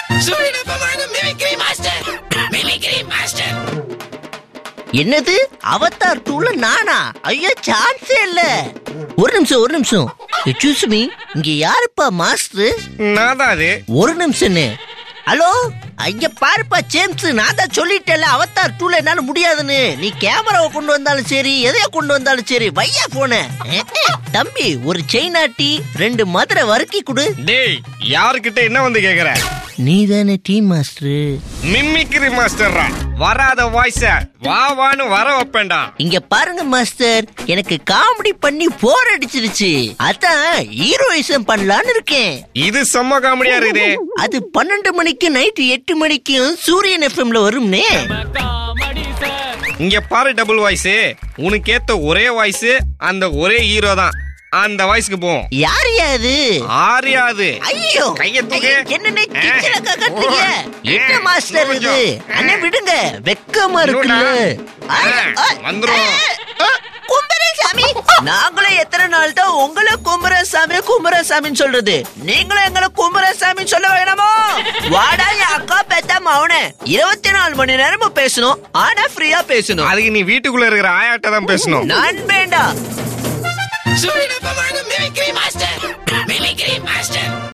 சூரியனப்பமான mimicry master mimicry master என்னது அவதார் டூல நானா ஐயோ சான்ஸே இல்ல ஒரு நிமிஷம் ஒரு நிமிஷம் எக்ஸ்கியூஸ் மீ இங்க யாருப்பா மாஸ்டர் நான் தான் அது ஒரு நிமிஷம்னு ஹலோ ஐயா பாருப்பா ஜேம்ஸ் நான் தான் சொல்லிட்டேன்ல அவதார் டூல என்னால முடியாதுன்னு நீ கேமராவை கொண்டு வந்தாலும் சரி எதைய கொண்டு வந்தாலும் சரி வையா போன தம்பி ஒரு செயினா டீ ரெண்டு மதுரை வறுக்கி கொடு டேய் யாருக்கிட்ட என்ன வந்து கேக்குற நீ தானே டீ மாஸ்டர் மிமிக்ரி மாஸ்டர்ரா வராத வாய்ஸ வா வான்னு வர வைப்பேன்டா இங்க பாருங்க மாஸ்டர் எனக்கு காமெடி பண்ணி போர் அடிச்சிருச்சு அதான் ஹீரோயிசம் பண்ணலான்னு இருக்கேன் இது செம்ம காமெடியா இருக்குது அது பன்னெண்டு மணிக்கு நைட்டு எட்டு மணிக்கும் சூரியன் எஃப்எம்ல வரும்னே இங்க பாரு டபுள் வாய்ஸ் உனக்கு ஏத்த ஒரே வாய்ஸ் அந்த ஒரே ஹீரோ தான் அந்த வாய்ஸ்க்கு போவோம் யார் அது ஆரியாது ஐயோ கைய தூக்கு. என்னன்னு ஆ. கிச்சல கட்டுறீங்க என்ன ஆ. மாஸ்டர் இது கொஞ்சம். அண்ணே விடுங்க வெக்கமா இருக்குல்ல ஆ. ஆ, ஆ, வந்துரும். ஆ, ஆ, கும்பரசாமி நாங்களும் எத்தனை நாள் தான் உங்களை கும்பரசாமி கும்பரசாமின்னு சொல்றது நீங்களும் எங்களை கும்பரசாமின்னு சொல்ல வேணாமோ வாடா என் அக்கா பெத்த மவனே இருபத்தி நாலு மணி நேரமும் பேசணும் ஆனா ஃப்ரீயா பேசணும் அதுக்கு நீ வீட்டுக்குள்ள இருக்கிற ஆயாட்ட தான் பேசணும் நான் வேண்டாம் சூரியனப்பமான மிமிக்ரி மாஸ்டர் மிமிக்ரி மாஸ்டர்